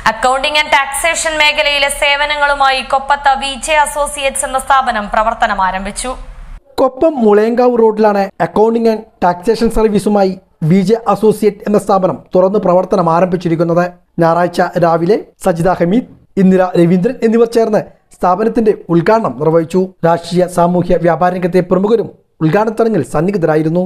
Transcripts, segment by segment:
accounting and taxation മേഖലയിലെ സേവനങ്ങളുമായി കൊപ്പത്ത് വി ജെ അസോസിയേറ്റ്സ് എന്ന സ്ഥാപനം പ്രവർത്തനം ആരംഭിച്ചു കൊപ്പം മുളയങ്കാവ് റോഡിലാണ് അക്കൗണ്ടിംഗ് ആൻഡ് ടാക്സേഷൻ സർവീസുമായി വി ജെ അസോസിയേറ്റ് എന്ന സ്ഥാപനം തുറന്ന് പ്രവർത്തനം ആരംഭിച്ചിരിക്കുന്നത് ഞായറാഴ്ച രാവിലെ സജിത ഹമീദ് ഇന്ദിര രവീന്ദ്രൻ എന്നിവർ ചേർന്ന് സ്ഥാപനത്തിന്റെ ഉദ്ഘാടനം നിർവഹിച്ചു രാഷ്ട്രീയ സാമൂഹ്യ വ്യാപാര രംഗത്തെ പ്രമുഖരും ഉദ്ഘാടന ചടങ്ങിൽ സന്നിഹിതരായിരുന്നു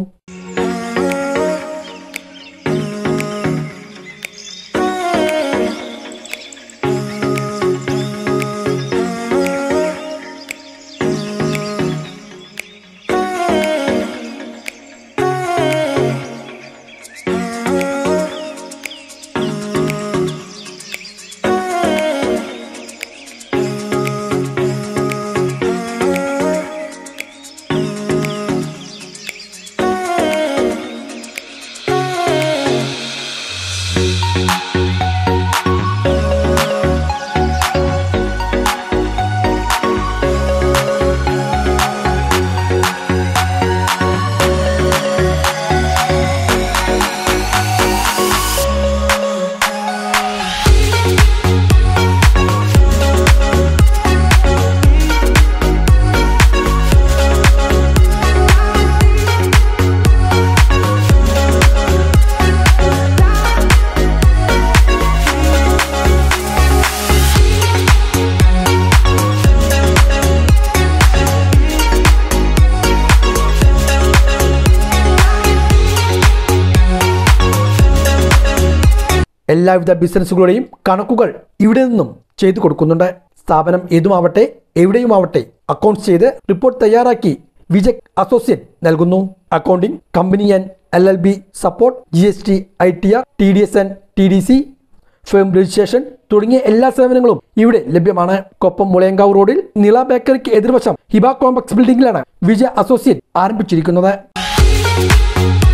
എല്ലാവിധ ബിസിനസ്സുകളുടെയും കണക്കുകൾ ഇവിടെ നിന്നും ചെയ്തു കൊടുക്കുന്നുണ്ട് സ്ഥാപനം ഏതുമാവട്ടെ എവിടെയുമാവട്ടെ അക്കൗണ്ട്സ് ചെയ്ത് റിപ്പോർട്ട് തയ്യാറാക്കി വിജക് അസോസിയേറ്റ് നൽകുന്നു accounting company and L L B support G S T I T R T D S and T D C firm registration തുടങ്ങിയ എല്ലാ സേവനങ്ങളും ഇവിടെ ലഭ്യമാണ് കൊപ്പം മുളയങ്കാവ് റോഡിൽ നിള ബേക്കറിക്ക് എതിർവശം ഹിബ കോംപ്ലക്സ് ബിൽഡിംഗിലാണ് വിജയ അസോസിയേറ്റ് ആരംഭിച്ചിരിക്കുന്നത്